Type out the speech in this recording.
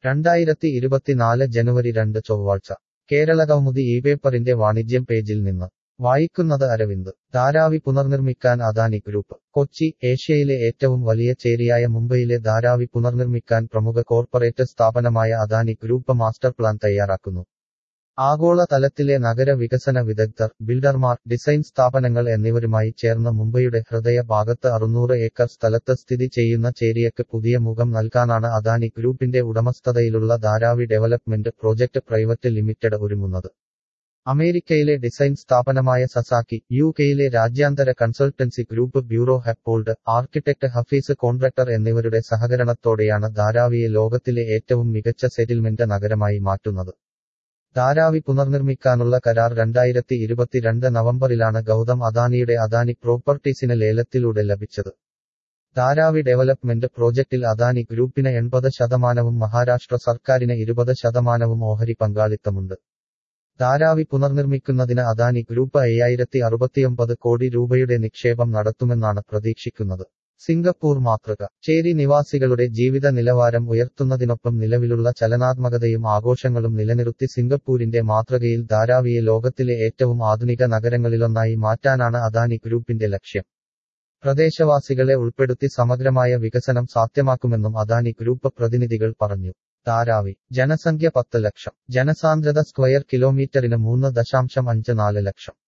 രണ്ടായിരത്തി ഇരുപത്തിനാല് ജനുവരി രണ്ട് ചൊവ്വാഴ്ച കേരളകൗമുദി ഈ പേപ്പറിന്റെ വാണിജ്യം പേജിൽ നിന്ന് വായിക്കുന്നത് അരവിന്ദ് ധാരാവി പുനർനിർമ്മിക്കാൻ അദാനി ഗ്രൂപ്പ് കൊച്ചി ഏഷ്യയിലെ ഏറ്റവും വലിയ ചേരിയായ മുംബൈയിലെ ധാരാവി പുനർനിർമ്മിക്കാൻ പ്രമുഖ കോർപ്പറേറ്റ് സ്ഥാപനമായ അദാനി ഗ്രൂപ്പ് മാസ്റ്റർ പ്ലാൻ തയ്യാറാക്കുന്നു ആഗോള തലത്തിലെ നഗര വികസന വിദഗ്ധർ ബിൽഡർമാർ ഡിസൈൻ സ്ഥാപനങ്ങൾ എന്നിവരുമായി ചേർന്ന് മുംബൈയുടെ ഹൃദയ ഭാഗത്ത് അറുന്നൂറ് ഏക്കർ സ്ഥലത്ത് സ്ഥിതി ചെയ്യുന്ന ചേരിയക്ക് പുതിയ മുഖം നൽകാനാണ് അദാനി ഗ്രൂപ്പിന്റെ ഉടമസ്ഥതയിലുള്ള Dharavi development project private limited ഒരുങ്ങുന്നത് അമേരിക്കയിലെ ഡിസൈൻ സ്ഥാപനമായ സസാക്കി യു കെയിലെ രാജ്യാന്തര consultancy group Buro Happold architect Hafeez Contractor എന്നിവരുടെ സഹകരണത്തോടെയാണ് ധാരാവിയെ ലോകത്തിലെ ഏറ്റവും മികച്ച സെറ്റിൽമെന്റ് നഗരമായി മാറ്റുന്നത് ധാരാവി പുനർനിർമ്മിക്കാനുള്ള കരാർ രണ്ടായിരത്തി ഇരുപത്തിരണ്ട് നവംബറിലാണ് ഗൗതം അദാനിയുടെ അദാനി പ്രോപ്പർട്ടീസിന് ലേലത്തിലൂടെ ലഭിച്ചത് ധാരാവി ഡെവലപ്മെന്റ് പ്രോജക്റ്റിൽ അദാനി ഗ്രൂപ്പിന് എൺപത് ശതമാനവും മഹാരാഷ്ട്ര സർക്കാരിന് ഇരുപത് ശതമാനവും ഓഹരി പങ്കാളിത്തമുണ്ട് ധാരാവി പുനർനിർമ്മിക്കുന്നതിന് അദാനി ഗ്രൂപ്പ് അയ്യായിരത്തി അറുപത്തിയൊമ്പത് കോടി രൂപയുടെ നിക്ഷേപം നടത്തുമെന്നാണ് പ്രതീക്ഷിക്കുന്നത് സിംഗപ്പൂർ മാതൃക ചേരി നിവാസികളുടെ ജീവിത നിലവാരം ഉയർത്തുന്നതിനൊപ്പം നിലവിലുള്ള ചലനാത്മകതയും ആഘോഷങ്ങളും നിലനിർത്തി സിംഗപ്പൂരിന്റെ മാതൃകയിൽ ധാരാവിയെ ലോകത്തിലെ ഏറ്റവും ആധുനിക നഗരങ്ങളിലൊന്നായി മാറ്റാനാണ് അദാനി ഗ്രൂപ്പിന്റെ ലക്ഷ്യം പ്രദേശവാസികളെ ഉൾപ്പെടുത്തി സമഗ്രമായ വികസനം സാധ്യമാക്കുമെന്നും അദാനി ഗ്രൂപ്പ് പ്രതിനിധികൾ പറഞ്ഞു ധാരാവി ജനസംഖ്യ പത്ത് ലക്ഷം ജനസാന്ദ്രത സ്ക്വയർ കിലോമീറ്ററിന് മൂന്ന് ദശാംശം അഞ്ച് നാല് ലക്ഷം